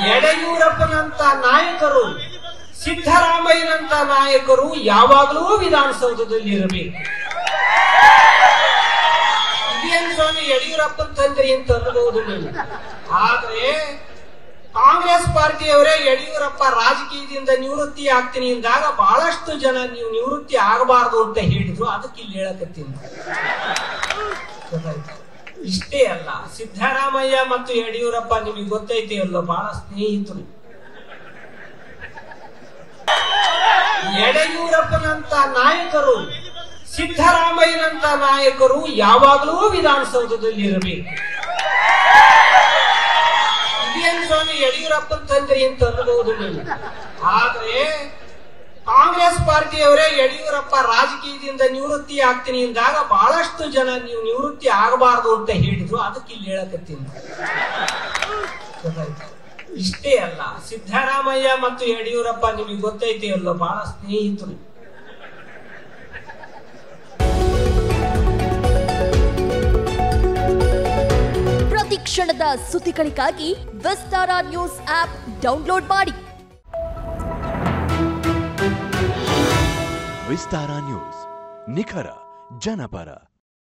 ಯಡಿಯೂರಪ್ಪನಂತ ನಾಯಕರು ಸಿದ್ದರಾಮಯ್ಯನಂತ ನಾಯಕರು ಯಾವಾಗಲೂ ವಿಧಾನಸೌಧದಲ್ಲಿ ಇರಬೇಕು ಇದೇನು ಸ್ವಾಮಿ ಯಡಿಯೂರಪ್ಪನ ತಂದ್ರಿ ಅಂತ ಅನ್ಬಹುದು ನೀವು ಆದ್ರೆ ಕಾಂಗ್ರೆಸ್ ಪಾರ್ಟಿಯವರೇ ಯಡಿಯೂರಪ್ಪ ರಾಜಕೀಯದಿಂದ ನಿವೃತ್ತಿ ಆಗ್ತೀನಿ ಅಂದಾಗ ಬಹಳಷ್ಟು ಜನ ನೀವು ನಿವೃತ್ತಿ ಆಗಬಾರದು ಅಂತ ಹೇಳಿದ್ರು ಅದಕ್ಕೆ ಇಲ್ಲಿ ಹೇಳಕತ್ತೀನಿ ಗೊತ್ತಾಯ್ತಾ? ಇಷ್ಟೇ ಅಲ್ಲ ಸಿದ್ದರಾಮಯ್ಯ ಮತ್ತು ಯಡಿಯೂರಪ್ಪ ನಿಮಗೆ ಗೊತ್ತೈತಿ ಅಲ್ಲ ಬಹಳ ಸ್ನೇಹಿತರು ಯಡಿಯೂರಪ್ಪನಂತ ನಾಯಕರು ಸಿದ್ದರಾಮಯ್ಯನಂತ ನಾಯಕರು ಯಾವಾಗಲೂ ವಿಧಾನಸೌಧದಲ್ಲಿ ಇರಬೇಕು ಇದೇನು ಸ್ವಾಮಿ ಯಡಿಯೂರಪ್ಪನ ತಂದ್ರಿ ಅಂತ ಅನ್ಬಹುದು ನೀವು ಆದ್ರೆ ಕಾಂಗ್ರೆಸ್ ಪಾರ್ಟಿಯವರೇ ಯಡಿಯೂರಪ್ಪ ರಾಜಕೀಯದಿಂದ ನಿವೃತ್ತಿ ಆಗ್ತೀನಿ ಅಂದಾಗ ಬಹಳಷ್ಟು ಜನ ನೀವು ನಿವೃತ್ತಿ ಆಗಬಾರದು ಅಂತ ಹೇಳಿದ್ರು ಅದಕ್ಕೆ ಇಲ್ಲಿ ಹೇಳಕತ್ತೀನಿ ಗೊತ್ತಾಯ್ತಾ? ಇಷ್ಟೇ ಅಲ್ಲ ಸಿದ್ದರಾಮಯ್ಯ ಮತ್ತು ಯಡಿಯೂರಪ್ಪ ನಿಮಗೆ ಗೊತ್ತೈತಿ ಅಲ್ಲ ಬಹಳ ಸ್ನೇಹಿತರು ಪ್ರತಿ ಕ್ಷಣದ ಸುದ್ದಿಗಳಿಗಾಗಿ ವಿಸ್ತಾರ ನ್ಯೂಸ್ ಆಪ್ ಡೌನ್ಲೋಡ್ ಮಾಡಿ ವಿಸ್ತಾರ ನ್ಯೂಸ್ ನಿಖರ ಜನಪರ